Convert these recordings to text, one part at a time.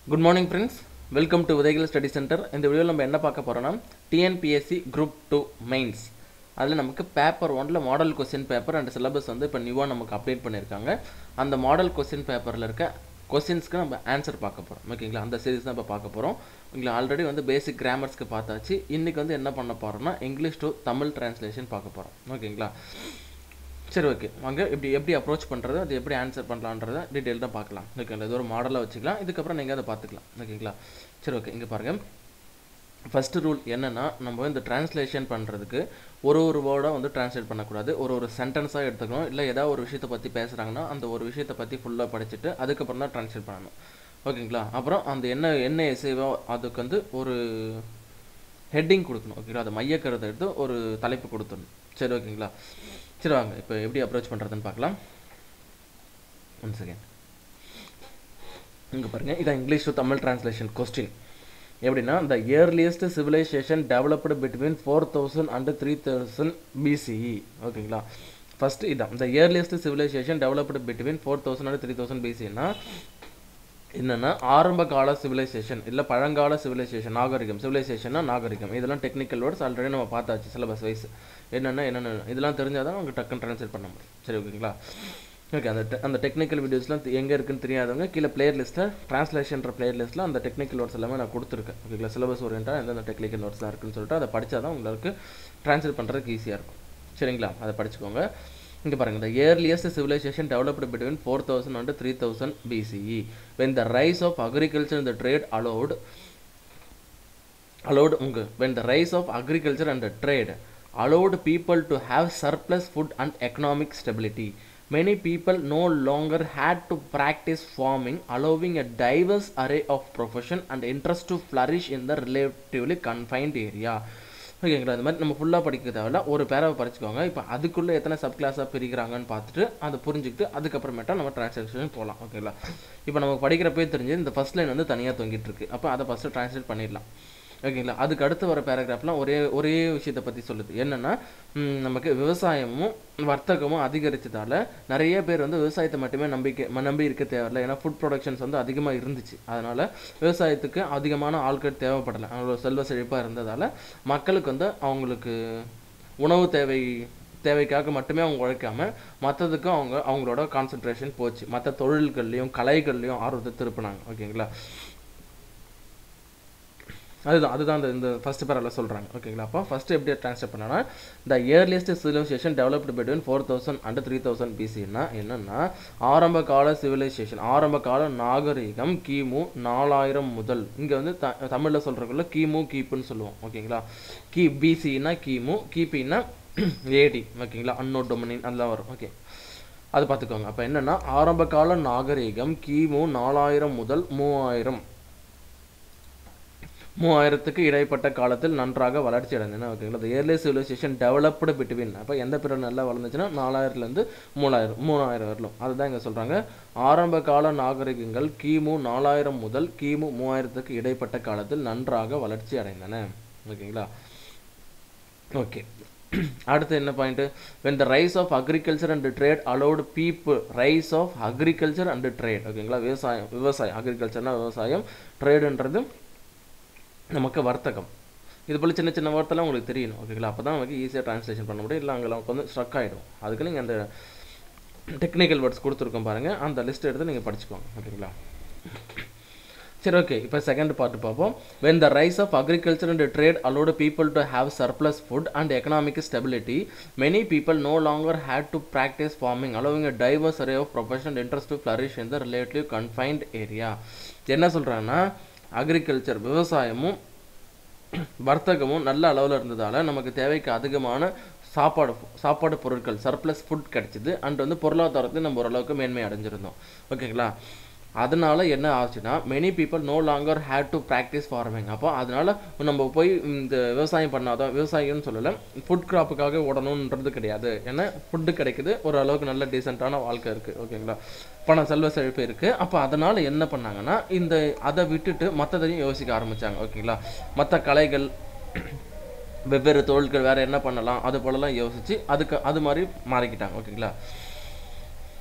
Good morning friends welcome to உதயகில் study centre இந்த வீடியோவில் நம்ம என்ன பார்க்க போகிறோம்னா டிஎன்பிஎஸ்சி குரூப் டூ மெயின்ஸ் அதில் நமக்கு பேப்பர் ஒனில் model question paper and syllabus வந்து இப்போ நியூவாக நமக்கு அப்டேட் பண்ணியிருக்காங்க அந்த மாடல் கொஸ்டின் பேப்பரில் இருக்க கொஸ்டின்ஸ்க்கு நம்ம ஆன்சர் பார்க்க போகிறோம் ஓகேங்களா அந்த சீரிஸ் தான் இப்போ பார்க்க போகிறோம் உங்களுக்கு ஆல்ரெடி வந்து பேசிக் கிராமர்ஸ்க்கு பார்த்தாச்சு இன்றைக்கி வந்து என்ன பண்ண போகிறோம்னா இங்கிலீஷ் டு தமிழ் டிரான்ஸ்லேஷன் பார்க்க போகிறோம் ஓகேங்களா சரி ஓகே வாங்க இப்படி எப்படி அப்ரோச் பண்ணுறது அது எப்படி ஆன்சர் பண்ணலான்றத டீட்டெயில்டாக பார்க்கலாம் ஓகேங்களா இது ஒரு மாடலாக வச்சுக்கலாம் இதுக்கப்புறம் நீங்கள் அதை பார்த்துக்கலாம் ஓகேங்களா சரி ஓகே இங்கே பாருங்கள் ஃபஸ்ட்டு ரூல் என்னென்னா நம்ம இந்த டிரான்ஸ்லேஷன் பண்ணுறதுக்கு ஒரு ஒரு வேர்டாக வந்து டிரான்ஸ்லேட் பண்ணக்கூடாது ஒரு ஒரு சென்டென்ஸாக எடுத்துக்கணும் இல்லை ஏதாவது ஒரு விஷயத்தை பற்றி பேசுகிறாங்கன்னா அந்த ஒரு விஷயத்தை பற்றி ஃபுல்லாக படிச்சுட்டு அதுக்கப்புறம் தான் டிரான்ஸ்லேட் பண்ணணும் ஓகேங்களா அப்புறம் அந்த என்ன என்ன எசைவோ அதுக்கு வந்து ஒரு ஹெட்டிங் கொடுக்கணும் ஓகேங்களா அது மையக்கருத்தை எடுத்து ஒரு தலைப்பு கொடுத்துடணும் சரி ஓகேங்களா சரி வாங்க இப்போ எப்படி அப்ரோச் பண்ணுறதுன்னு பார்க்கலாம் ஒன் செகண்ட் இங்கே பாருங்கள் இதான் English to Tamil translation question எப்படின்னா the earliest civilisation developed between four thousand and three thousand BCE ஓகேங்களா ஃபஸ்ட்டு இதான் the earliest civilisation developed between four thousand and three thousand பிசின்னா என்னென்னா ஆரம்ப கால சிவிலைசேஷன் இல்லை பழங்கால சிவிலைசேஷன் நாகரிகம் சிவிலைசேஷன்னா நாகரிகம் இதெல்லாம் டெக்னிக்கல் வேர்ட்ஸ் ஆல்ரெடி நம்ம பார்த்தாச்சு சிலபஸ் வைஸ் என்னென்ன என்னென்ன இதெல்லாம் தெரிஞ்சால் தான் உங்களுக்கு டக்குன்னு ட்ரான்ஸ்லேட் பண்ண முடியும் சரி ஓகேங்களா ஓகே அந்த te- அந்த டெக்னிக்கல் வீடியோஸ்லாம் எங்கே இருக்குன்னு தெரியாதவங்க கீழே பிளேயர் லிஸ்ட்டில் ட்ரான்ஸ்லேஷன்ற பிளேயர் லிஸ்ட்டில் அந்த டெக்னிக்கல் வேர்ட்ஸ் எல்லாமே நான் கொடுத்துருக்கேன் ஓகேங்களா சிலபஸ் ஓரியண்டாக எந்தெந்த டெக்னிக்கல் வேர்ட்ஸ்லாம் இருக்குன்னு சொல்லிட்டு அதை படித்தா தான் உங்களுக்கு ட்ரான்ஸ்லேட் பண்ணுறதுக்கு ஈஸியாக இருக்கும் சரிங்களா அதை படிச்சுக்கோங்க இங்கே பாருங்க the earliest civilization developed between 4000 and 3000 BCE when the rise of agriculture and the trade allowed allowed உங்க when the rise of agriculture and the trade allowed people to have surplus food and economic stability many people no longer had to practice farming allowing a diverse array of profession and interest to flourish in the relatively confined area ஓகேங்களா இந்த மாதிரி நம்ம ஃபுல்லாக படிக்க தேவையில்ல ஒரு பேராவை படிச்சுக்கோங்க இப்போ அதுக்குள்ளே எத்தனை சப் கிளாஸாக பிரிக்கிறாங்கன்னு பார்த்துட்டு அதை புரிஞ்சுக்கிட்டு அதுக்கப்புறமேட்டா நம்ம டிரான்ஸ்லேஷன் போகலாம் ஓகேங்களா இப்போ நம்ம படிக்கிறப்பே தெரிஞ்சு இந்த ஃபர்ஸ்ட் லைன் வந்து தனியாக தொங்கிட்டு இருக்கு அப்போ அதை ஃபஸ்ட்டு டிரான்ஸ்லேட் பண்ணிடலாம் ஓகேங்களா அதுக்கு அடுத்து வர பேராகிராஃப்லாம் ஒரே ஒரே விஷயத்தை பற்றி சொல்லுது என்னென்னா ம், நமக்கு விவசாயமும் வர்த்தகமும் அதிகரித்ததால நிறைய பேர் வந்து விவசாயத்தை மட்டுமே நம்பிக்கை ம- நம்பி இருக்க தேவையில்ல ஏன்னா ஃபுட் ப்ரொடக்ஷன்ஸ் வந்து அதிகமாக இருந்துச்சு அதனால் விவசாயத்துக்கு அதிகமான ஆட்கள் தேவைப்படலை அவங்களோட செல்வ செழிப்பாக இருந்ததால் மக்களுக்கு வந்து அவங்களுக்கு உணவு தேவை தேவைக்காக மட்டுமே அவங்க உழைக்காம மற்றதுக்கும் அவங்க அவங்களோட கான்சென்ட்ரேஷன் போச்சு மற்ற தொழில்கள்லையும் கலைகள்லையும் ஆர்வத்தை திருப்பினாங்க ஓகேங்களா அதுதான் அதுதான் இந்த இந்த ஃபர்ஸ்ட் பேரில் சொல்கிறாங்க ஓகேங்களா அப்போ ஃபர்ஸ்ட் எப்படி ட்ரான்ஸ்லேட் பண்ணனா the earliest civilisation developed between four thousand and three thousand பிசின்னா என்னென்னா ஆரம்ப கால சிவிலைசேஷன் ஆரம்ப கால நாகரிகம் கிமு நாலாயிரம் முதல் இங்கே வந்து த தமிழில் சொல்கிறக்குள்ள கிமு கீப்புன்னு சொல்லுவோம் ஓகேங்களா கி பிசின்னா கிமு கிபின்னா ஏடி ஓகேங்களா அன்னோ டொமினின் அதெல்லாம் வரும் ஓகே அது பார்த்துக்கோங்க அப்போ என்னென்னா ஆரம்ப கால நாகரிகம் கிமு நாலாயிரம் முதல் மூவாயிரம் மூவாயிரத்துக்கு இடைப்பட்ட காலத்தில் நன்றாக வளர்ச்சி அடைந்தன ஓகேங்களா இந்த ஏர்லி சிவிலைசேஷன் டெவலப்டு பிட்வீன் அப்போ எந்த பீரியட் நல்லா வளர்ந்துச்சுன்னா நாலாயிரத்துலேருந்து மூணாயிரம் மூணாயிரம் வரலும் அதுதான் இங்கே சொல்கிறாங்க ஆரம்ப கால நாகரிகங்கள் கிமு நாலாயிரம் முதல் கிமு மூவாயிரத்துக்கு இடைப்பட்ட காலத்தில் நன்றாக வளர்ச்சி அடைந்தன ஓகேங்களா ஓகே அடுத்து என்ன point when the rise of agriculture and trade allowed people rise of agriculture and trade ஓகேங்களா விவசாயம் விவசாயம் அக்ரிகல்ச்சர்னா விவசாயம் ட்ரேடுன்றது நமக்கு வர்த்தகம் இது போல் சின்ன சின்ன வார்த்தைலாம் உங்களுக்கு தெரியணும் ஓகேங்களா அப்போ தான் நமக்கு ஈஸியாக ட்ரான்ஸ்லேஷன் பண்ண முடியும் இல்லை அங்கே நமக்கு வந்து ஸ்ட்ரக் ஆகிடும் அதுக்கு நீங்கள் அந்த டெக்னிக்கல் வேர்ட்ஸ் கொடுத்துருக்கோம் பாருங்கள் அந்த லிஸ்ட் எடுத்து நீங்கள் படிச்சுக்கோங்க ஓகேங்களா சரி ஓகே இப்போ செகண்ட் பார்ட் பார்ப்போம் when the rise of agriculture and trade allowed people to have surplus food and economic stability many people no longer had to practice farming allowing a diverse array of profession and interest to flourish in the relatively confined area என்ன சொல்கிறாங்கன்னா agriculture விவசாயமும் வர்த்தகமும் நல்ல அளவில் இருந்ததால் நமக்கு தேவைக்கு அதிகமான சாப்பாடு சாப்பாடு பொருட்கள் சர்ப்ளஸ் ஃபுட் கிடைச்சிது அண்ட் வந்து பொருளாதாரத்தை நம்ம ஓரளவுக்கு மேன்மை அடைஞ்சிருந்தோம் ஓகேங்களா அதனால என்ன ஆச்சுன்னா many people no longer had to practise farming அப்போ அதனால நம்ம போய் இந்த விவசாயம் பண்ணாதான் விவசாயம்னு சொல்லலை ஃபுட் கிராப்புக்காக ஓடணுன்றது கிடையாது ஏன்னா ஃபுட்டு கிடைக்குது ஒரு அளவுக்கு நல்ல டீசெண்டான வாழ்க்கை இருக்குது ஓகேங்களா பணம் செல்வ செழிப்பு இருக்குது அப்போ அதனால் என்ன பண்ணாங்கன்னா இந்த அதை விட்டுட்டு மற்றதையும் யோசிக்க ஆரம்பித்தாங்க ஓகேங்களா மற்ற கலைகள் வெவ்வேறு தொழில்கள் வேறு என்ன பண்ணலாம் அது போலலாம் யோசித்து அதுக்கு அது மாதிரி மாறிக்கிட்டாங்க ஓகேங்களா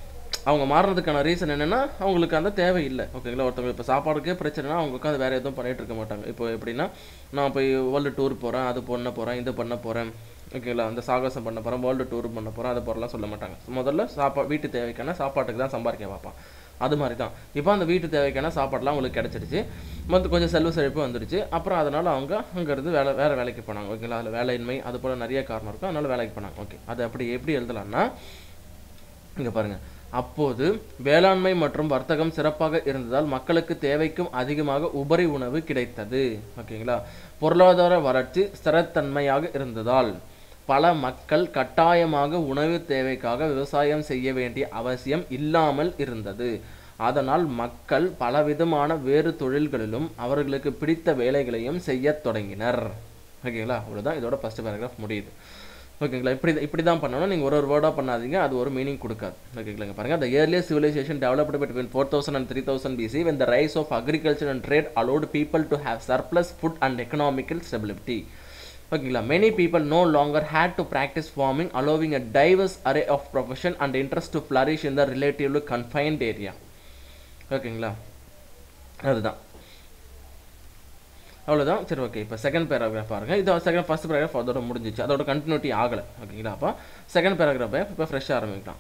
அவங்க மாறுறதுக்கான ரீசன் என்னென்னா அவங்களுக்கு அந்த தேவை இல்லை ஓகேங்களா ஒருத்தவங்க இப்போ சாப்பாடுக்கே பிரச்சனைனா அவங்க உட்காந்து வேறு எதுவும் பண்ணிகிட்டு இருக்க மாட்டாங்க இப்போ எப்படின்னா நான் போய் வேர்ல்டு டூர் போகிறேன் அது பண்ண போகிறேன் இது பண்ண போகிறேன் ஓகேங்களா அந்த சாகசம் பண்ண போகிறேன் வேர்ல்டு டூர் பண்ண போகிறேன் அது போகிறலாம் சொல்ல மாட்டாங்க முதல்ல சாப்பா வீட்டு தேவைக்கான சாப்பாட்டுக்கு தான் சம்பாதிக்க பார்ப்பான் அது மாதிரி தான் இப்போ அந்த வீட்டு தேவைக்கான சாப்பாடுலாம் அவங்களுக்கு கிடச்சிருச்சு மற்ற கொஞ்சம் செல்வ செழிப்பு வந்துடுச்சு அப்புறம் அதனால் அவங்க அங்கேருந்து வேலை வேறு வேலைக்கு போனாங்க ஓகேங்களா அதில் வேலையின்மை அது போல் நிறைய காரணம் இருக்கும் அதனால் வேலைக்கு போனாங்க ஓகே அது அப்படி எப்படி எழுதலாம்னா இங்கே பாருங்கள் அப்போது வேளாண்மை மற்றும் வர்த்தகம் சிறப்பாக இருந்ததால் மக்களுக்கு தேவைக்கும் அதிகமாக உபரி உணவு கிடைத்தது ஓகேங்களா பொருளாதார வளர்ச்சி ஸ்திரத்தன்மையாக இருந்ததால் பல மக்கள் கட்டாயமாக உணவு தேவைக்காக விவசாயம் செய்ய வேண்டிய அவசியம் இல்லாமல் இருந்தது அதனால் மக்கள் பலவிதமான வேறு தொழில்களிலும் அவர்களுக்கு பிடித்த வேலைகளையும் செய்யத் தொடங்கினர் ஓகேங்களா அவ்வளோதான் இதோட ஃபஸ்ட் பேராகிராஃப் முடியுது ஓகேங்களா இப்படி இப்படி தான் பண்ணணும் நீங்கள் ஒரு ஒரு வேர்டாக பண்ணாதீங்க அது ஒரு மீனிங் கொடுக்காது ஓகேங்களா பாருங்கள் the earliest civilization developed between 4000 and 3000 BC when the rise of agriculture and trade allowed people to have surplus food and economical stability ஓகேங்களா many people no longer had to practise farming allowing a diverse array of profession and interest to flourish in the relatively confined area ஓகேங்களா அதுதான் அவ்வளோதான் சரி okay இப்போ second paragraph பாருங்கள் இது second first paragraph அதோட முடிஞ்சிச்சு அதோட கண்டினியூட்டி ஆகலை ஓகேங்களா அப்போ செகண்ட் பேராகிராஃபை இப்போ ஃப்ரெஷ்ஷாக ஆரம்பிக்கலாம்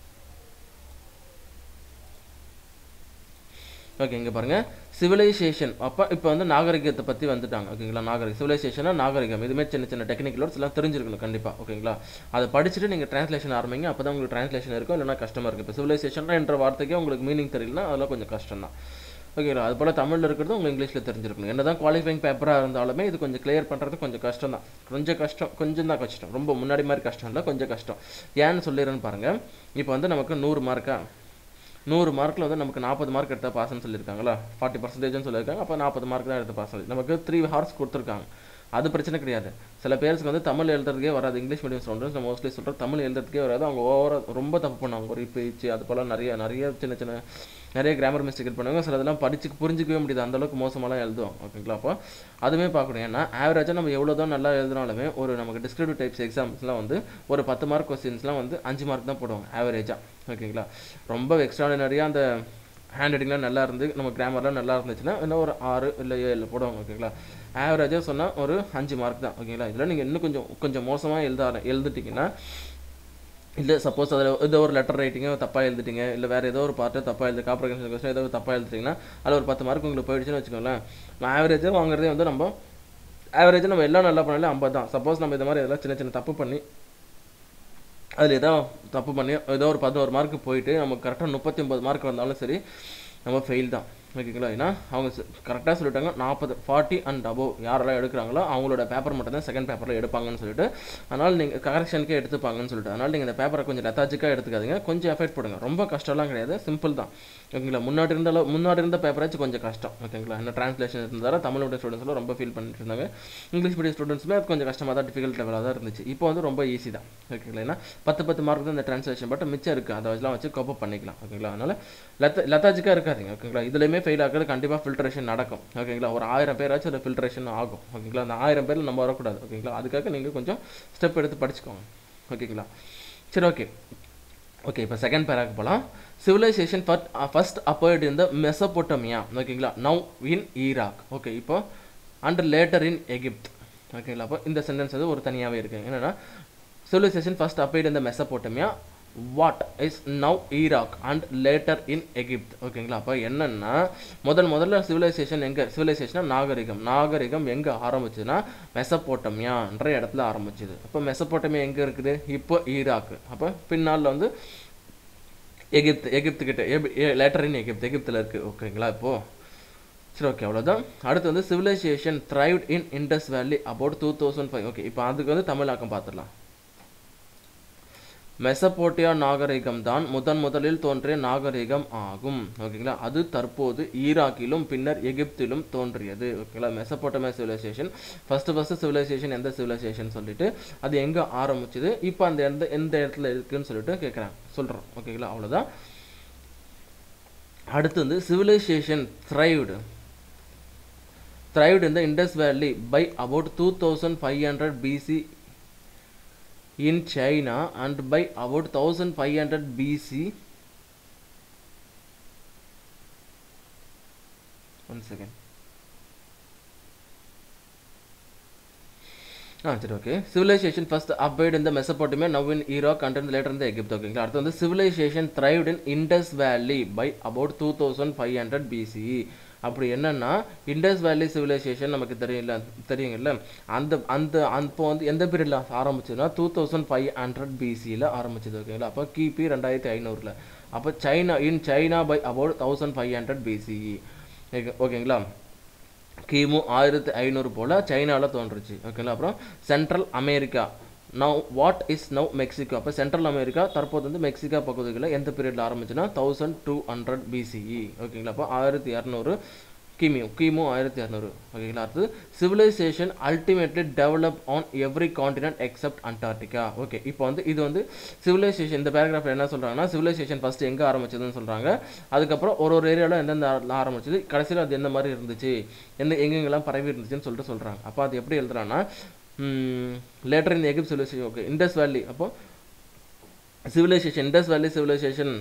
ஓகே இங்கே பாருங்கள் சிவிலைசேஷன் அப்போ இப்போ வந்து நாகரிகத்தை பற்றி வந்துட்டாங்க ஓகேங்களா நாகரிகம் சிவிலைசேஷனாக நாகரிகம் இதுமாரி சின்ன சின்ன டெக்னிக்கல் வேர்ட்ஸ் எல்லாம் தெரிஞ்சிருக்கணும் கண்டிப்பாக ஓகேங்களா அதை படிச்சுட்டு நீங்கள் ட்ரான்ஸ்லேஷன் ஆரம்பிங்க அப்போ தான் உங்களுக்கு ட்ரான்ஸ்லேஷன் இருக்கும் இல்லைனா கஷ்டமாக இருக்குது இப்போ சிவிலைசேஷன் என்ற வார்த்தைக்கே உங்களுக்கு மீனிங் தெரியலனா அதெல்லாம் கொஞ்சம் கஷ்டம் தான் ஓகேங்களா அது போல் தமிழில் இருக்கிறது உங்களுக்கு இங்கிலீஷில் தெரிஞ்சிருக்கணும் என்ன தான் குவாலிஃபைங் பேப்பராக இருந்தாலுமே இது கொஞ்சம் கிளியர் பண்ணுறது கொஞ்சம் கஷ்டம் தான் கொஞ்சம் கஷ்டம் கொஞ்சம் தான் கஷ்டம் ரொம்ப முன்னாடி மாதிரி கஷ்டம் இல்லை கொஞ்சம் கஷ்டம் ஏன்னு சொல்லிடுறேன்னு பாருங்கள் இப்போ வந்து நமக்கு நூறு மார்க்கா நூறு மார்க்கில் வந்து நமக்கு நாற்பது மார்க் எடுத்தால் பாஸ்ன்னு சொல்லியிருக்காங்களா ஃபார்ட்டி பர்சன்டேஜ்னு சொல்லியிருக்காங்க அப்போ நாற்பது மார்க் தான் எடுத்த பாஸ் நமக்கு த்ரீ ஹார்ஸ் கொடுத்துருக்காங்க அது பிரச்சனை கிடையாது சில பேருக்கு வந்து தமிழ் எழுதுறதுக்கே வராது இங்கிலீஷ் மீடியம் ஸ்டூடெண்ட்ஸ் நம்ம மோஸ்ட்லி சொல்கிறோம் தமிழ் எழுதுறதுக்கே வராது அவங்க ஓவராக ரொம்ப தப்பு பண்ணுவாங்க ஒரு பேச்சு அது போல் நிறைய நிறைய சின்ன சின்ன நிறைய கிராமர் மிஸ்டேக் பண்ணுவாங்க சில இதெல்லாம் படிச்சு புரிஞ்சிக்கவே முடியாது அந்தளவுக்கு மோசமாலாம் எழுதுவோம் ஓகேங்களா அப்போ அதுவுமே பார்க்கணும் ஏன்னா ஆவரேஜாக நம்ம எவ்வளோ தான் நல்லா எழுதினாலுமே ஒரு நமக்கு டிஸ்கிரிப்டிவ் டைப்ஸ் எக்ஸாம்ஸ்லாம் வந்து ஒரு பத்து மார்க் கொஸ்டின்ஸ்லாம் வந்து அஞ்சு மார்க் தான் போடுவாங்க ஆவரேஜாக ஓகேங்களா ரொம்ப எக்ஸ்ட்ராடினரியாக அந்த ஹேண்ட் ரைட்டிங்லாம் நல்லா இருந்து நம்ம கிராமர்லாம் நல்லா இருந்துச்சுன்னா இன்னும் ஒரு ஆறு இல்லை ஏழு போடுவாங்க ஓகேங்களா ஆவரேஜாக சொன்னால் ஒரு அஞ்சு மார்க் தான் ஓகேங்களா இதில் நீங்கள் இன்னும் கொஞ்சம் கொஞ்சம் மோசமாக எழுத எழுதிட்டிங்கன்னா இல்லை சப்போஸ் அதில் ஏதோ ஒரு லெட்டர் ரைட்டிங்கோ தப்பாக எழுதிட்டீங்க இல்லை வேறு ஏதோ ஒரு பார்ட்டு தப்பாக எழுது காப்ரகன்ஷன் கொஸ்டின் ஏதோ தப்பாக எழுதிட்டிங்கன்னா அதில் ஒரு பத்து மார்க் உங்களுக்கு போயிடுச்சுன்னு வச்சுக்கோங்களேன் ஆவரேஜாக வாங்குறதே வந்து நம்ம ஆவரேஜாக நம்ம எல்லாம் நல்லா பண்ணாலே ஐம்பது தான் சப்போஸ் நம்ம இந்த மாதிரி எதெல்லாம் சின்ன சின்ன தப்பு பண்ணி அதில் ஏதோ தப்பு பண்ணி ஏதோ ஒரு பதினோரு மார்க் போயிட்டு நமக்கு கரெக்டாக முப்பத்தி ஒம்பது மார்க் வந்தாலும் சரி நம்ம ஃபெயில் தான் ஓகேங்களா ஏன்னா அவங்க கரெக்டாக சொல்லிட்டாங்க நாற்பது ஃபார்ட்டி அண்ட் அபோவ் யாரெல்லாம் எடுக்கிறாங்களோ அவங்களோட பேப்பர் மட்டும் தான் செகண்ட் பேப்பரில் எடுப்பாங்கன்னு சொல்லிட்டு அதனால் நீங்கள் கரெக்ஷனுக்கே எடுத்துப்பாங்கன்னு சொல்லிட்டு அதனால் நீங்கள் இந்த பேப்பரை கொஞ்சம் லெத்தாஜிக்காக எடுத்துக்காதீங்க கொஞ்சம் எஃபெக்ட் போடுங்க ரொம்ப கஷ்டம்லாம் கிடையாது சிம்பிள் தான் ஓகேங்களா முன்னாடி இருந்த அளவு முன்னாடி இருந்த பேப்பராச்சும் கொஞ்சம் கஷ்டம் ஓகேங்களா என்ன ட்ரான்ஸ்லேஷன் இருந்தாலும் தமிழ் மீடியம் ஸ்டூடெண்ட்ஸ்லாம் ரொம்ப ஃபீல் பண்ணிட்டு இருந்தாங்க இங்கிலீஷ் மீடியம் ஸ்டூடெண்ட்ஸுமே அது கொஞ்சம் கஷ்டமாக தான் டிஃபிகல்ட் லெவலாக தான் இருந்துச்சு இப்போ வந்து ரொம்ப ஈஸி தான் ஓகேங்களா ஏன்னா பத்து பத்து மார்க் தான் இந்த ட்ரான்ஸ்லேஷன் பட் மிச்சம் இருக்குது அதை வச்சுலாம் வச்சு கோப்பப் பண்ணிக்கலாம் ஓகேங்களா அதனால் லெத்த லெத்தாஜிக்காக இருக்காதிங்க ஓகேங்களா இதுலேயுமே ஃபெயில் ஆகிறது கண்டிப்பாக ஃபில்ட்ரேஷன் நடக்கும் ஓகேங்களா ஒரு ஆயிரம் பேராச்சும் அதில் ஃபில்ட்ரேஷன் ஆகும் ஓகேங்களா அந்த ஆயிரம் பேரில் நம்ம வரக்கூடாது ஓகேங்களா அதுக்காக நீங்கள் கொஞ்சம் ஸ்டெப் எடுத்து படிச்சுக்கோங்க ஓகேங்களா சரி ஓகே ஓகே இப்போ செகண்ட் பேராக்கு போகலாம் சிவிலைசேஷன் ஃபர்ஸ்ட் ஃபர்ஸ்ட் அப்போய்டு இந்த மெசபோட்டமியா ஓகேங்களா நவ் இன் ஈராக் ஓகே இப்போ அண்ட் லேட்டர் இன் எகிப்த் ஓகேங்களா அப்போ இந்த சென்டென்ஸ் வந்து ஒரு தனியாகவே இருக்குது என்னென்னா சிவிலைசேஷன் ஃபர்ஸ்ட் அப்போய்டு இந்த Mesopotamia what is now Iraq and later in Egypt ஓகேங்களா அப்போ என்னென்னா முதல் முதல்ல சிவிலைசேஷன் எங்கே சிவிலைசேஷனாக நாகரிகம் நாகரிகம் எங்கே ஆரம்பிச்சுன்னா மெசப்போட்டமியான்ற இடத்துல ஆரம்பிச்சுது அப்போ மெசப்போட்டமியா எங்கே இருக்குது இப்போ ஈராக் அப்போ பின்னால் வந்து எகிப்து எகிப்துக்கிட்ட லேட்டர் இன் எகிப்த் எகிப்தில் இருக்குது ஓகேங்களா இப்போது சரி ஓகே அவ்வளோதான் அடுத்து வந்து civilisation thrived in Indus Valley about two thousand five okay இப்போ அதுக்கு வந்து தமிழாக்கம் பார்த்துடலாம் மெசப்போட்டியா நாகரிகம் தான் முதன் முதலில் தோன்றிய நாகரிகம் ஆகும் ஓகேங்களா அது தற்போது ஈராக்கிலும் பின்னர் எகிப்திலும் தோன்றியது ஓகேங்களா Mesopotamia civilisation first first civilisation எந்த சிவிலைசேஷன் சொல்லிட்டு அது எங்கே ஆரம்பிச்சுது இப்போ அந்த எந்த எந்த இடத்துல இருக்குன்னு சொல்லிட்டு கேட்குறாங்க சொல்கிறோம் ஓகேங்களா அவ்வளோதான் அடுத்து வந்து civilisation thrived thrived in the Indus Valley by about 2500 BC in China and by about 1500 BC one second ஆ சரி ஓகே சிவிலைசேஷன் ஃபர்ஸ்ட் அப்வைட் இந்த Mesopotamia now in Iraq and later இந்த எகிப்த் ஓகேங்களா அடுத்து வந்து civilisation thrived in Indus Valley by about two thousand five hundred BCE அப்படி என்னன்னா Indies வேலி சிவிலைசேஷன் நமக்கு தெரியல தெரியுங்கல்ல அந்த அந்த அப்போ வந்து எந்த பீரியடில் ஆரம்பிச்சதுன்னா டூ தௌசண்ட் ஃபைவ் ஹண்ட்ரட் பிசியில் ஆரம்பிச்சது ஓகேங்களா அப்போ கிபி ரெண்டாயிரத்தி ஐநூறில் அப்போ China in China by about thousand five hundred BCE ஓகேங்களா கிமு ஆயிரத்தி ஐநூறு போல் சைனாவில் தோன்றுச்சு ஓகேங்களா அப்புறம் Central America now what is now Mexico அப்போ சென்ட்ரல் அமெரிக்கா தற்போது வந்து மெக்சிகோ பகுதிகளில் எந்த பீரியடில் ஆரம்பிச்சுன்னா தௌசண்ட் டூ ஹண்ட்ரட் பிசிஇ ஓகேங்களா அப்போ ஆயிரத்தி இரநூறு கிமு கிமு ஆயிரத்தி இரநூறு ஓகேங்களா அடுத்து civilisation ultimately develop on every continent except Antarctica okay இப்போ வந்து இது வந்து சிவிலைசேஷன் இந்த பேராகிராஃபில் என்ன சொல்கிறாங்கன்னா சிவிலைசேஷன் ஃபஸ்ட்டு எங்கே ஆரம்பிச்சதுன்னு சொல்கிறாங்க அதுக்கப்புறம் ஒரு ஒரு ஏரியாவில் எந்தெந்த ஆ- ஆரம்பிச்சது கடைசியில் அது எந்த மாதிரி இருந்துச்சு எந்த எங்கெங்கெல்லாம் பரவி இருந்துச்சுன்னு சொல்லிட்டு சொல்கிறாங்க அப்போ அது எப்படி எழுதுறாங்கன்னா லேட்டர் இந்த Egypt civilisation okay Indus Valley அப்போ சிவிலைசேஷன் இண்டஸ் வேலி சிவிலைசேஷன்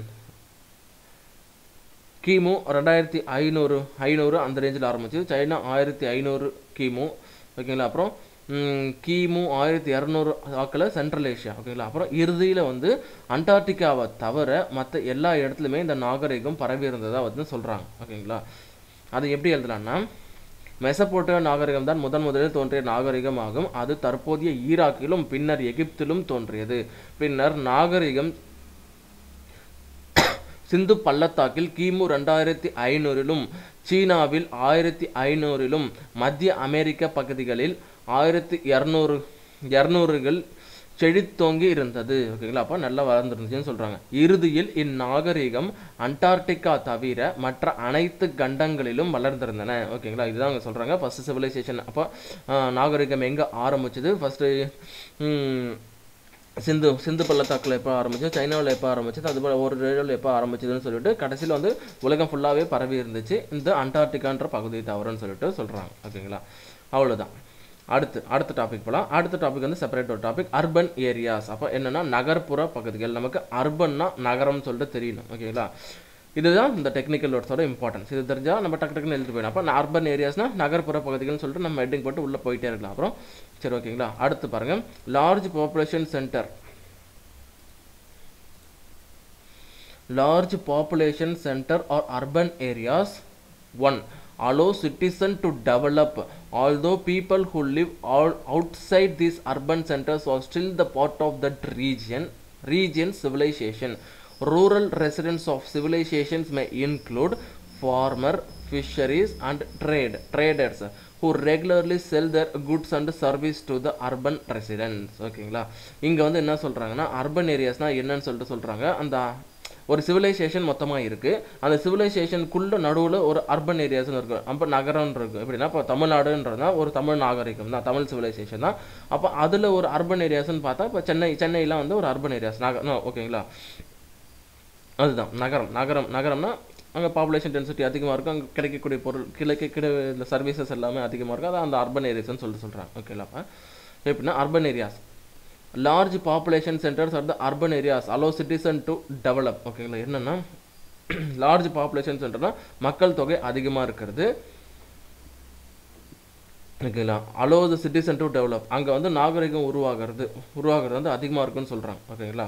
கிமு ரெண்டாயிரத்தி ஐநூறு ஐநூறு அந்த ரேஞ்சில் ஆரம்பிச்சு சைனா ஆயிரத்தி ஐநூறு கிமு ஓகேங்களா அப்புறம் ம், கிமு ஆயிரத்தி இரநூறு வாக்கில் சென்ட்ரல் ஏஷியா ஓகேங்களா அப்புறம் இறுதியில் வந்து அண்டார்டிகாவை தவிர மற்ற எல்லா இடத்துலையுமே இந்த நாகரிகம் பரவி இருந்ததா வந்து சொல்கிறாங்க ஓகேங்களா அது எப்படி எழுதலாம்னா மெசப்போட்டிய நாகரிகம் தான் முதன் முதலில் தோன்றிய நாகரிகம் ஆகும் அது தற்போதைய ஈராக்கிலும் பின்னர் எகிப்திலும் தோன்றியது பின்னர் நாகரிகம் சிந்து பள்ளத்தாக்கில் கிமு ரெண்டாயிரத்தி ஐநூறிலும் சீனாவில் ஆயிரத்தி ஐநூறிலும் மத்திய அமெரிக்க பகுதிகளில் ஆயிரத்தி இரநூறு இரநூறுகள் செழித்தோங்கி இருந்தது ஓகேங்களா அப்போ நல்லா வளர்ந்துருந்துச்சுன்னு சொல்கிறாங்க இறுதியில் இந்நாகரிகம் அண்டார்டிகா தவிர மற்ற அனைத்து கண்டங்களிலும் வளர்ந்திருந்தன ஓகேங்களா இதுதான் அவங்க சொல்கிறாங்க ஃபர்ஸ்ட் சிவிலைசேஷன் அப்போ ஆஹ், நாகரிகம் எங்கே ஆரம்பிச்சது ஃபஸ்ட்டு சிந்து சிந்து பள்ளத்தாக்கில் எப்போ ஆரம்பிச்சது சைனாவில் எப்போ ஆரம்பிச்சது அது போல் ஒரு ரேடியோவில் எப்போ ஆரம்பிச்சதுன்னு சொல்லிட்டு கடைசியில் வந்து உலகம் ஃபுல்லாகவே பரவி இருந்துச்சு இந்த அண்டார்டிகான்ற பகுதியை தவிரன்னு சொல்லிட்டு சொல்கிறாங்க ஓகேங்களா அவ்வளவுதான் அடுத்து அடுத்த டாபிக் போகலாம் அடுத்த டாபிக் வந்து செப்பரேட் ஒரு டாபிக் அர்பன் ஏரியாஸ் அப்போ என்னன்னா நகர்ப்புற பகுதிகள் நமக்கு அர்பன்னா நகரம்னு சொல்லிட்டு தெரியணும் ஓகேங்களா இதுதான் இந்த டெக்னிக்கல் வேர்ட்ஸோட இம்பார்ட்டன்ஸ் இது தெரிஞ்சால் நம்ம டக்கு டக்குன்னு எழுதிட்டு போயிடும் அப்போ அர்பன் ஏரியாஸ்னா நகர்ப்புற பகுதிகள்னு சொல்லிட்டு நம்ம ஹெட்டிங் போட்டு உள்ளே போயிட்டே இருக்கலாம் அப்புறம் சரி ஓகேங்களா அடுத்து பாருங்க large population centre large population center or urban areas one allow citizen to develop although people who live all outside these urban centers are still the part of that region region civilization rural residents of civilizations may include farmer fisheries and trade traders who regularly sell their goods and service to the urban residents ஓகேங்களா இங்க வந்து என்ன சொல்றாங்கன்னா urban ஏரியாஸ்னா என்னன்னு சொல்லிட்டு சொல்றாங்க அந்த ஒரு சிவிலைசேஷன் மொத்தமாக இருக்குது அந்த சிவிலைசேஷனுக்குள்ள நடுவில் ஒரு அர்பன் ஏரியாஸ்னு இருக்கும் அப்போ நகரம்னு இருக்கும் எப்படின்னா இப்போ தமிழ்நாடுன்றதுனா ஒரு தமிழ் நாகரிகம் தான் தமிழ் சிவிலைசேஷன் தான் அப்போ அதில் ஒரு அர்பன் ஏரியாஸ்னு பார்த்தா இப்போ சென்னை சென்னையெலாம் வந்து ஒரு அர்பன் ஏரியாஸ் நகர் ஓகேங்களா அதுதான் நகரம் நகரம் நகரம்னா அங்கே பாப்புலேஷன் டென்சிட்டி அதிகமாக இருக்கும் அங்கே கிடைக்கக்கூடிய பொருள் கிடைக்கக்கூடிய இந்த சர்வீசஸ் எல்லாமே அதிகமாக இருக்கும் அது அந்த அர்பன் ஏரியாஸ்னு சொல்லிட்டு சொல்கிறாங்க ஓகேங்களா எப்படின்னா urban areas large population centres are the urban areas allow citizen to develop ஓகேங்களா என்னென்னா லார்ஜ் பாப்புலேஷன் சென்டர்னா மக்கள் தொகை அதிகமாக இருக்கிறது ஓகேங்களா allow the citizen to develop அங்கே வந்து நாகரிகம் உருவாகிறது உருவாகிறது வந்து அதிகமாக இருக்குன்னு சொல்கிறாங்க ஓகேங்களா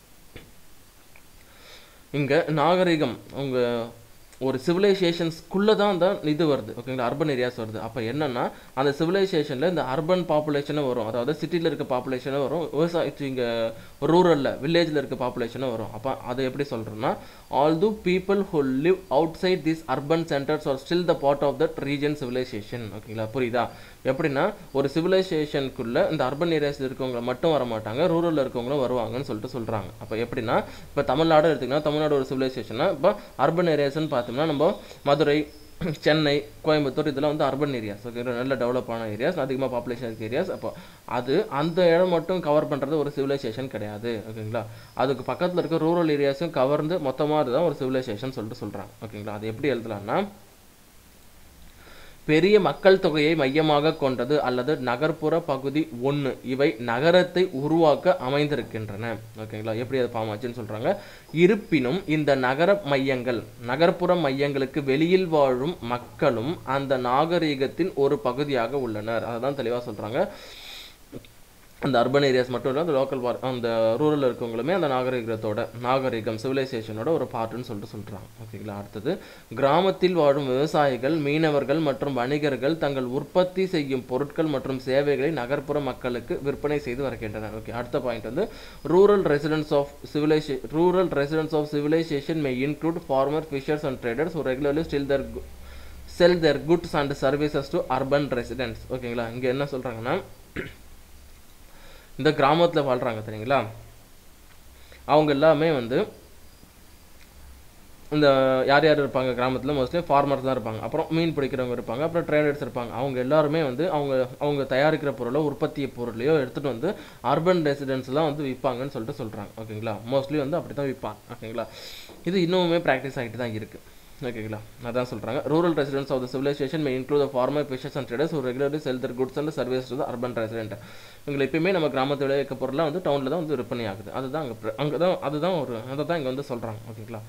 இங்கே நாகரிகம் உங்க ஒரு சிவிலைசேஷன்ஸ்குள்ளே தான் அந்த இது வருது ஓகேங்களா அர்பன் ஏரியாஸ் வருது அப்போ என்னன்னா அந்த சிவிலைசேஷனில் இந்த அர்பன் பாப்புலேஷனும் வரும் அதாவது சிட்டியில் இருக்க பாப்புலேஷனும் வரும் விவசாய இங்கே ரூரலில் வில்லேஜில் இருக்க பாப்புலேஷனும் வரும் அப்போ அதை எப்படி சொல்கிறோன்னா although people who live outside these urban centers are still the part of that region civilization ஓகேங்களா புரியுதா எப்படின்னா ஒரு சிவிலைசேஷனுக்குள்ள இந்த அர்பன் ஏரியாஸில் இருக்கவங்க மட்டும் வர மாட்டாங்க ரூரலில் இருக்கவங்களும் வருவாங்கன்னு சொல்லிட்டு சொல்கிறாங்க அப்போ எப்படின்னா இப்போ தமிழ்நாடு எடுத்திங்கன்னா தமிழ்நாடு ஒரு சிவிலைசேஷனா இப்போ அர்பன் ஏரியாஸ்னு பார்த்தோம்னா நம்ம மதுரை சென்னை கோயம்புத்தூர் இதெல்லாம் வந்து அர்பன் ஏரியாஸ் ஓகே நல்ல டெவலப் ஆன ஏரியாஸ் அதிகமாக பாப்புலேஷன் இருக்க ஏரியாஸ் அப்போ அது அந்த இடம் மட்டும் கவர் பண்ணுறது ஒரு சிவிலைசேஷன் கிடையாது ஓகேங்களா அதுக்கு பக்கத்தில் இருக்க ரூரல் ஏரியாஸும் கவர்ந்து மொத்தமாக தான் ஒரு சிவிலைசேஷன் சொல்லிட்டு சொல்கிறாங்க ஓகேங்களா அது எப்படி எழுதலாம்னா பெரிய மக்கள் தொகையை மையமாக கொண்டது அல்லது நகர்ப்புற பகுதி ஒன்று இவை நகரத்தை உருவாக்க அமைந்திருக்கின்றன ஓகேங்களா எப்படி அது பாமாச்சுன்னு சொல்றாங்க இருப்பினும் இந்த நகர மையங்கள் நகர்ப்புற மையங்களுக்கு வெளியில் வாழும் மக்களும் அந்த நாகரீகத்தின் ஒரு பகுதியாக உள்ளனர் அதான் தெளிவா சொல்றாங்க அந்த அர்பன் ஏரியாஸ் மட்டும் இல்லை அந்த லோக்கல் பார் அந்த ரூரல் இருக்கவங்களுமே அந்த நாகரிகத்தோட நாகரிகம் சிவிலைசேஷனோட ஒரு பார்ட்டுன்னு சொல்லிட்டு சொல்கிறாங்க ஓகேங்களா அடுத்தது கிராமத்தில் வாழும் விவசாயிகள் மீனவர்கள் மற்றும் வணிகர்கள் தங்கள் உற்பத்தி செய்யும் பொருட்கள் மற்றும் சேவைகளை நகர்ப்புற மக்களுக்கு விற்பனை செய்து வருகின்றனர் ஓகே அடுத்த பாயிண்ட் வந்து rural residents of civilise rural residents of civilisation may include farmer fishers and traders who regularly still their gu- sell their goods and services to urban residents ஓகேங்களா இங்கே என்ன சொல்கிறாங்கன்னா இந்த கிராமத்தில் வாழ்கிறாங்க தெரியுங்களா அவங்க எல்லாமே வந்து இந்த யார் யார் இருப்பாங்க கிராமத்தில் மோஸ்ட்லி ஃபார்மர்ஸ் தான் இருப்பாங்க அப்புறம் மீன் பிடிக்கிறவங்க இருப்பாங்க அப்புறம் ட்ரேடர்ஸ் இருப்பாங்க அவங்க எல்லாருமே வந்து அவங்க அவங்க தயாரிக்கிற பொருளோ உற்பத்தி பொருளையோ எடுத்துகிட்டு வந்து அர்பன் ரெசிடென்ஸ்லாம் வந்து விற்பாங்கன்னு சொல்லிட்டு சொல்கிறாங்க ஓகேங்களா மோஸ்ட்லி வந்து அப்படி தான் விற்பாங்க ஓகேங்களா இது இன்னுமே ப்ராக்டிஸ் ஆகிட்டு தான் இருக்குது ஓகேங்களா அதான் சொல்கிறாங்க rural residents of the civilisation may include farmer fishers and traders ஒரு regularly sell their goods and service to urban resident இவங்களை எப்பயுமே நம்ம கிராமத்தை விளைவிக்க பொருளாக வந்து டவுனில் தான் வந்து விற்பனை ஆகுது அதுதான் அங்கே அங்கே தான் அதுதான் ஒரு அதை தான் இங்கே வந்து சொல்கிறாங்க ஓகேங்களா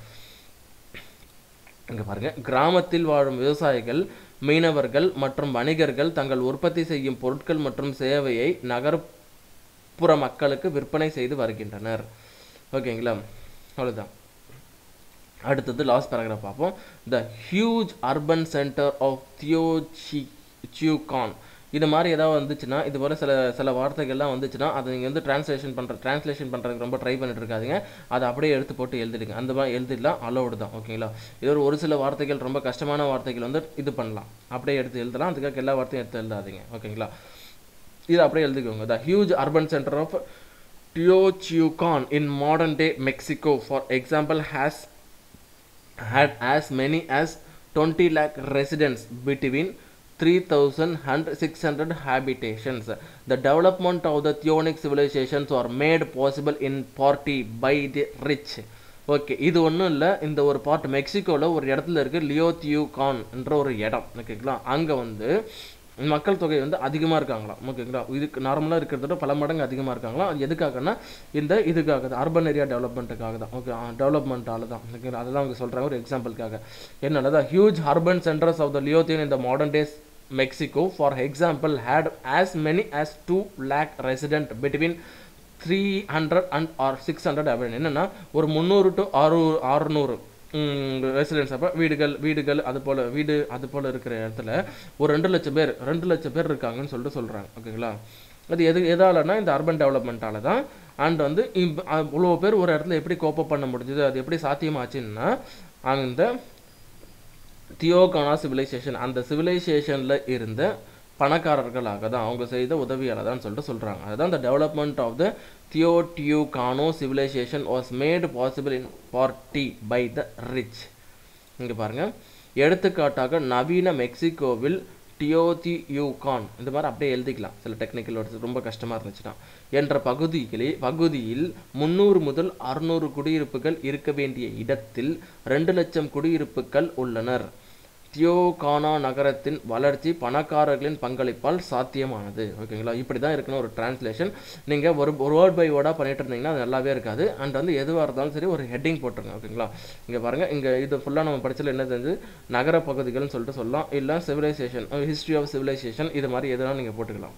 இங்கே பாருங்க கிராமத்தில் வாழும் விவசாயிகள் மீனவர்கள் மற்றும் வணிகர்கள் தங்கள் உற்பத்தி செய்யும் பொருட்கள் மற்றும் சேவையை நகர்ப்புற மக்களுக்கு விற்பனை செய்து வருகின்றனர் ஓகேங்களா அவ்வளவுதான் அடுத்தது லாஸ்ட் பேராகிராஃப் பார்ப்போம் the huge urban centre of Teotihuacan இது மாதிரி ஏதாவது வந்துச்சுன்னா இது போல சில சில வார்த்தைகள்லாம் வந்துச்சுன்னா அதை நீங்கள் வந்து ட்ரான்ஸ்லேஷன் பண்ணுற ட்ரான்ஸ்லேஷன் பண்ணுறதுக்கு ரொம்ப ட்ரை பண்ணிட்டு இருக்காதீங்க அதை அப்படியே எடுத்து போட்டு எழுதிடுங்க அந்த மாதிரி எழுதிடலாம் அலோடு தான் ஓகேங்களா இது ஒரு ஒரு சில வார்த்தைகள் ரொம்ப கஷ்டமான வார்த்தைகள் வந்து இது பண்ணலாம் அப்படியே எடுத்து எழுதலாம் அதுக்காக எல்லா வார்த்தையும் எடுத்து எழுதாதீங்க ஓகேங்களா இது அப்படியே எழுதிக்கோங்க the huge urban centre of Teotihuacan in modern day Mexico, for example, has had as many as 20 lakh residents between 3000 and 600 habitations. The development of the Theonic civilizations are made possible in part by the rich. Okay இது ஒன்றும் இல்லை இந்த ஒரு part மெக்சிகோவில் ஒரு இடத்துல இருக்குது லியோத்தியூகான் என்ற ஒரு இடம் ஓகேங்களா அங்கே வந்து மக்கள் தொகை வந்து அதிகமாக இருக்காங்களாம் ஓகேங்களா இதுக்கு நார்மலாக இருக்கிறத விட பல மடங்கு அதிகமாக இருக்காங்களாம் அது எதுக்காகன்னா இந்த இதுக்காக தான் அர்பன் ஏரியா டெவலப்மெண்ட்டுக்காக தான் ஓகே டெவலப்மெண்ட்டால தான் ஓகேங்களா அதெல்லாம் அவங்க சொல்கிறாங்க ஒரு எக்ஸாம்பிளுக்காக என்னன்னா huge urban centres of the லியோத்தியன் இந்த modern days Mexico for example had as many as two lakh resident between three hundred and or six hundred அப்படின்னு என்னென்னா ஒரு முந்நூறு டு ஆறு அறுநூறு ரெசிடென்ஸ் அப்போ வீடுகள் வீடுகள் அது போல் வீடு அது போல் இருக்கிற இடத்துல ஒரு ரெண்டு லட்சம் பேர் ரெண்டு லட்சம் பேர் இருக்காங்கன்னு சொல்லிட்டு சொல்கிறாங்க ஓகேங்களா அது எது எதாலனா இந்த அர்பன் டெவலப்மெண்ட்டால தான் அண்ட் வந்து இப்- அவ்வளோ பேர் ஒரு இடத்துல எப்படி கோப்பப் பண்ண முடிஞ்சது அது எப்படி சாத்தியமாச்சுன்னா அந்த தியோகானா சிவிலைசேஷன் அந்த சிவிலைசேஷனில் இருந்த பணக்காரர்களாக தான் அவங்க செய்த உதவியால் தான் சொல்லிட்டு சொல்கிறாங்க அதுதான் the development of the Teotihuacan civilisation was made possible in party by the rich இங்கே பாருங்க எடுத்துக்காட்டாக நவீன மெக்சிகோவில் டியோதியூகான் இந்த மாதிரி அப்படியே எழுதிக்கலாம் சில டெக்னிக்கல் வேர்ட்ஸ் ரொம்ப கஷ்டமாக இருந்துச்சுன்னா என்ற பகுதிகளே பகுதியில் முந்நூறு முதல் அறுநூறு குடியிருப்புகள் இருக்க வேண்டிய இடத்தில் ரெண்டு லட்சம் குடியிருப்புகள் உள்ளனர் தியோகானா நகரத்தின் வளர்ச்சி பணக்காரர்களின் பங்களிப்பால் சாத்தியமானது ஓகேங்களா இப்படி தான் இருக்கணும் ஒரு டிரான்ஸ்லேஷன் நீங்கள் ஒரு ஒரு வேர்ட் பை வேர்டாக பண்ணிட்டு இருந்தீங்கன்னா அது நல்லாவே இருக்காது அண்ட் வந்து எதுவாக இருந்தாலும் சரி ஒரு ஹெட்டிங் போட்டுருங்க ஓகேங்களா இங்கே பாருங்கள் இங்கே இது ஃபுல்லாக நம்ம படிச்சதுல என்ன தெரிஞ்சு நகர பகுதிகள்னு சொல்லிட்டு சொல்லலாம் இல்லை சிவிலைசேஷன் ஹிஸ்ட்ரி ஆஃப் சிவிலைசேஷன் இது மாதிரி எதுனா நீங்கள் போட்டுக்கலாம்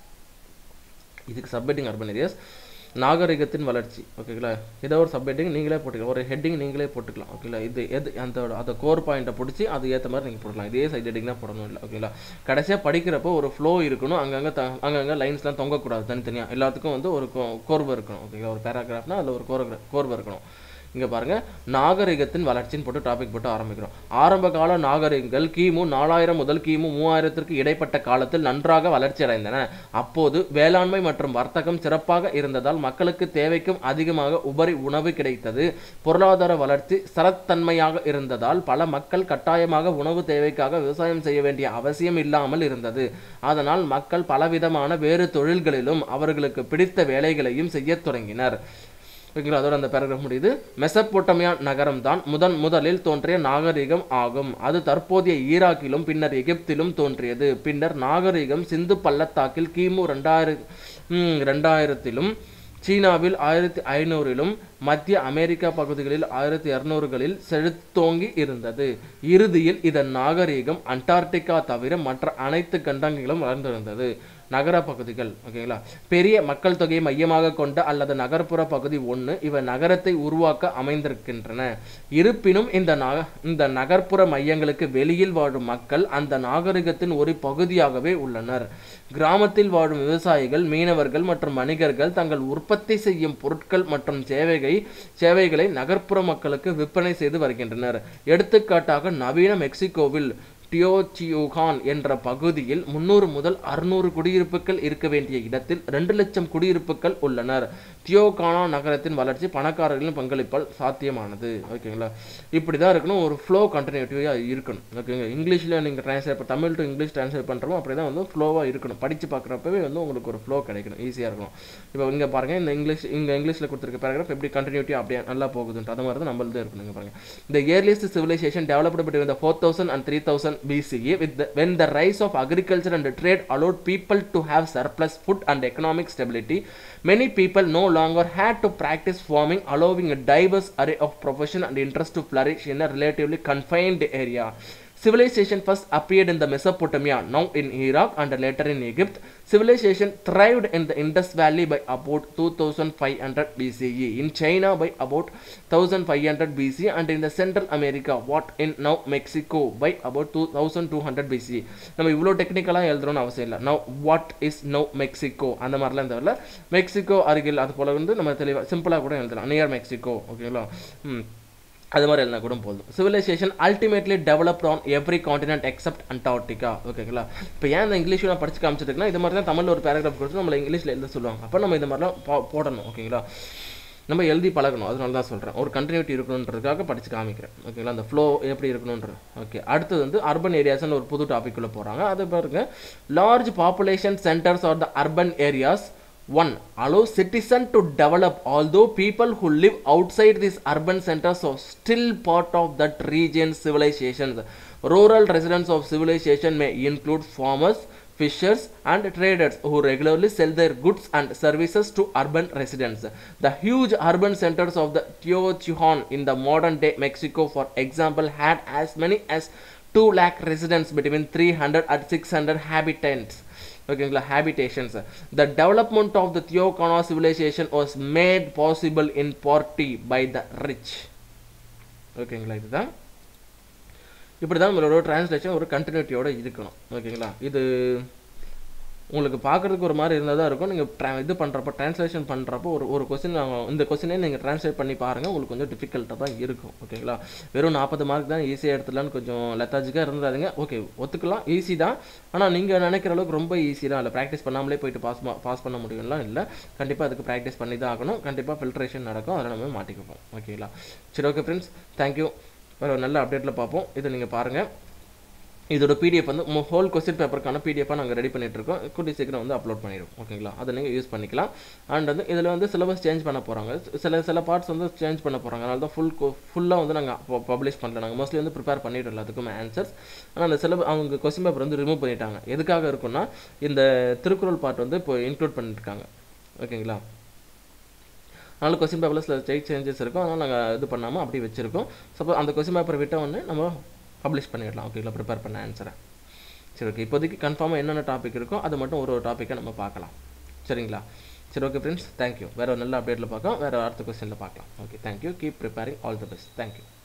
இதுக்கு சப்ஹெட்டிங் அர்பன் ஏரியாஸ் நாகரிகத்தின் வளர்ச்சி ஓகேங்களா ஏதோ ஒரு சப்ஹெட்டிங் நீங்களே போட்டுக்கலாம் ஒரு ஹெட்டிங் நீங்களே போட்டுக்கலாம் ஓகேங்களா இது எது அந்த அந்த கோர் பாயிண்ட்டை பிடிச்சி அது ஏற்ற மாதிரி நீங்கள் போடலாம் இதே சைட் ஹெட்டிங் தான் போடணும் இல்லை ஓகேங்களா கடைசியாக படிக்கிறப்போ ஒரு ஃப்ளோ இருக்கணும் அங்கங்கே த அங்கங்கே லைன்ஸ்லாம் தொங்கக்கூடாது தனித்தனியாக எல்லாத்துக்கும் வந்து ஒரு கோ- கோர்வை இருக்கணும் ஓகேங்களா ஒரு பேராகிராஃப்னா அதில் ஒரு கோர்வை கோர்வை இருக்கணும் இங்கே பாருங்க நாகரிகத்தின் வளர்ச்சின்னு போட்டு டாபிக் போட்டு ஆரம்பிக்கிறோம் ஆரம்ப கால நாகரிகங்கள் கிமு நாலாயிரம் முதல் கிமு மூவாயிரத்திற்கு இடைப்பட்ட காலத்தில் நன்றாக வளர்ச்சி அடைந்தன அப்போது வேளாண்மை மற்றும் வர்த்தகம் சிறப்பாக இருந்ததால் மக்களுக்கு தேவைக்கும் அதிகமாக உபரி உணவு கிடைத்தது பொருளாதார வளர்ச்சி சரத்தன்மையாக இருந்ததால் பல மக்கள் கட்டாயமாக உணவு தேவைக்காக விவசாயம் செய்ய வேண்டிய அவசியம் இல்லாமல் இருந்தது அதனால் மக்கள் பலவிதமான வேறு தொழில்களிலும் அவர்களுக்கு பிடித்த வேலைகளையும் செய்யத் தொடங்கினர் ஓகேங்களா அதோட அந்த பேராகிராஃப் முடியுது மெசப்போட்டமியா நகரம் தான் முதன் முதலில் தோன்றிய நாகரிகம் ஆகும் அது தற்போதைய ஈராக்கிலும் பின்னர் எகிப்திலும் தோன்றியது பின்னர் நாகரிகம் சிந்து பள்ளத்தாக்கில் கிமு ரெண்டாயிரம் ரெண்டாயிரத்திலும் சீனாவில் ஆயிரத்தி ஐநூறிலும் மத்திய அமெரிக்கா பகுதிகளில் ஆயிரத்தி இரநூறுகளில் செழுத்தோங்கி இருந்தது இறுதியில் இதன் நாகரீகம் அண்டார்டிகா தவிர மற்ற அனைத்து கண்டங்களிலும் வளர்ந்திருந்தது நகர பகுதிகள் ஓகேங்களா பெரிய மக்கள் தொகையை மையமாக கொண்ட அல்லது நகர்ப்புற பகுதி ஒன்று இவை நகரத்தை உருவாக்க அமைந்திருக்கின்றன இருப்பினும் இந்த நக இந்த நகர்ப்புற மையங்களுக்கு வெளியில் வாழும் மக்கள் அந்த நாகரிகத்தின் ஒரு பகுதியாகவே உள்ளனர் கிராமத்தில் வாழும் விவசாயிகள் மீனவர்கள் மற்றும் வணிகர்கள் தங்கள் உற்பத்தி செய்யும் பொருட்கள் மற்றும் சேவைகளை சேவைகளை நகர்ப்புற மக்களுக்கு விற்பனை செய்து வருகின்றனர் எடுத்துக்காட்டாக நவீன மெக்சிகோவில் டியோச்சியூகான் என்ற பகுதியில் முன்னூறு முதல் அறுநூறு குடியிருப்புகள் இருக்க வேண்டிய இடத்தில் ரெண்டு லட்சம் குடியிருப்புகள் உள்ளனர் தியோகானா நகரத்தின் வளர்ச்சி பணக்காரர்களின் பங்களிப்பால் சாத்தியமானது ஓகேங்களா இப்படி தான் இருக்கணும் ஒரு ஃப்ளோ கண்டினியூட்டிவாக இருக்கணும் ஓகேங்க இங்கிலீஷில் நீங்கள் translate Tamil to English translate பண்ணுறோமோ அப்படி தான் வந்து ஃப்ளோவாக இருக்கணும் படித்து பார்க்குறப்பவே வந்து உங்களுக்கு ஒரு ஃப்ளோ கிடைக்கணும் ஈஸியாக இருக்கணும் இப்போ இங்கே பாருங்கள் இந்த இங்கிலீஷ் இங்கே இங்கிலீஷில் கொடுத்துருக்க பேராகிராஃப் எப்படி கண்டினியூட்டியாக அப்படியே நல்லா போகுதுன்ட்டு அது மாதிரி தான் நம்மளது இருக்கணும் இங்கே பாருங்கள் இந்த earliest civilisation developed between the 4000 and 3000 BCE with the, when the rise of agriculture and trade allowed people to have surplus food and economic stability many people no longer had to practice farming allowing a diverse array of profession and interest to flourish in a relatively confined area Civilization first appeared in the Mesopotamia, now in Iraq and later in Egypt. Civilization thrived in the Indus Valley by about 2500 BCE, in China by about 1500 BC, and in the Central America, what in now Mexico by about 2200 BC. நம்ம இவ்வளோ டெக்னிக்கலாக எழுதுறோம்னு அவசியம் இல்லை now what is now Mexico அந்த மாதிரிலாம் இந்த Mexico அருகில் அது போல வந்து நம்ம தெளிவாக சிம்பிளாக கூட எழுதலாம் நியர் மெக்சிகோ ஓகேங்களா ம் அது மாதிரி எழுதினா கூட போதும் civilisation ultimately developed on every continent except Antarctica ஓகேங்களா இப்போ ஏன் இந்த இங்கிலீஷ் நான் படிச்சு காமிச்சிருக்கேன்னா இது மாதிரி தான் தமிழில் ஒரு பேராகிராஃப் கொடுத்து நம்மளை இங்கிலீஷில் எழுத சொல்லுவாங்க அப்போ நம்ம இந்த மாதிரிலாம் போ போடணும் ஓகேங்களா நம்ம எழுதி பழகணும் அதனால தான் சொல்கிறேன் ஒரு கண்டினியூட்டி இருக்கணுன்றதுக்காக படித்து காமிக்கிறேன் ஓகேங்களா அந்த ஃப்ளோ எப்படி இருக்கணுன்றது ஓகே அடுத்தது வந்து அர்பன் ஏரியாஸ்னு ஒரு புது டாபிக்குள்ளே போகிறாங்க அது பாருங்க large population centres are the urban areas One, allow citizen to develop although people who live outside these urban centers are still part of that region's civilizations. Rural residents of civilization may include farmers, fishers and traders who regularly sell their goods and services to urban residents. The huge urban centers of the Teotihuacan in the modern day Mexico for example had as many as 2 lakh residents between 300 and 600 habitants. ஓகேங்களா habitations the development of the Teotihuacan civilisation was made possible in party by the rich ஓகேங்களா இதுதான் இப்படி தான் நம்மளோட translation ஒரு கண்டினியூட்டியோட இருக்கணும் ஓகேங்களா இது உங்களுக்கு பார்க்குறதுக்கு ஒரு மாதிரி இருந்தால் தான் இருக்கும் நீங்கள் ட்ரா இது பண்ணுறப்போ ட்ரான்ஸ்லேஷன் பண்ணுறப்போ ஒரு ஒரு கொஸ்டின் இந்த கொஸ்டினே நீங்கள் ட்ரான்ஸ்லேட் பண்ணி பாருங்கள் உங்களுக்கு கொஞ்சம் டிஃபிகல்ட்டாக தான் இருக்கும் ஓகேங்களா வெறும் நாற்பது மார்க் தான் ஈஸியாக எடுத்துடலான்னு கொஞ்சம் லெத்தாஜிக்காக இருந்துடாதுங்க ஓகே ஒத்துக்கலாம் ஈஸி தான் ஆனால் நீங்கள் நினைக்கிற அளவுக்கு ரொம்ப ஈஸி தான் இல்லை ப்ராக்டிஸ் பண்ணாமலே போயிட்டு பாஸ் பாஸ் பண்ண முடியும்லாம் இல்லை கண்டிப்பாக அதுக்கு ப்ராக்டிஸ் பண்ணி தான் ஆகணும் கண்டிப்பாக ஃபில்ட்ரேஷன் நடக்கும் அதில் நம்ம மாட்டிக்குவோம் ஓகேங்களா சரி ஓகே ஃப்ரெண்ட்ஸ் தேங்க்யூ வேறு நல்ல அப்டேட்டில் பார்ப்போம் இதை நீங்கள் பாருங்கள் இதோட பிடிஎஃப் வந்து ஹோல் கொஸ்டின் பேப்பருக்கான பிடிஎஃபாக நாங்கள் ரெடி பண்ணிட்டு இருக்கோம் கூடிய சீக்கிரம் வந்து அப்லோட் பண்ணிடுவோம் ஓகேங்களா அதை நீங்கள் யூஸ் பண்ணிக்கலாம் அண்ட் வந்து இதில் வந்து சிலபஸ் சேஞ்ச் பண்ண போகிறாங்க சில சில பார்ட்ஸ் வந்து சேஞ்ச் பண்ண போகிறாங்க அதனால தான் ஃபுல் ஃபுல்லாக வந்து நாங்கள் பப்ளிஷ் பண்ணல நாங்கள் மோஸ்ட்லி வந்து ப்ரிப்பேர் பண்ணிட்டு எல்லாத்துக்குமே ஆன்சர்ஸ் ஆனால் அந்த சிலபஸ் அவங்க கொஸ்டின் பேப்பர் வந்து ரிமூவ் பண்ணிட்டாங்க எதுக்காக இருக்குன்னா இந்த திருக்குறள் பார்ட் வந்து இப்போ இன்க்ளூட் பண்ணியிருக்காங்க ஓகேங்களா அதனால் கொஸ்டின் பேப்பரில் சில ஸ்டேட் சேஞ்சஸ் இருக்கும் அதனால் நாங்கள் இது பண்ணாமல் அப்படி வச்சுருக்கோம் சப்போஸ் அந்த கொஸ்டின் பேப்பரை விட்ட உடனே நம்ம பப்ளிஷ் பண்ணிடலாம் ஓகேங்களா ப்ரிப்பேர் பண்ண ஆன்சரை சரி ஓகே இப்போதைக்கு கன்ஃபார்மாக என்னென்ன டாபிக் இருக்கோ அது மட்டும் ஒரு ஒரு டாப்பிக்கை நம்ம பார்க்கலாம் சரிங்களா சரி ஓகே ஃப்ரெண்ட்ஸ் தேங்க்யூ வேறு ஒரு நல்ல அப்டேட்டில் பார்க்கலாம் வேறு அடுத்த கொஸ்டினில் பார்க்கலாம் okay thank you keep preparing all the best thank you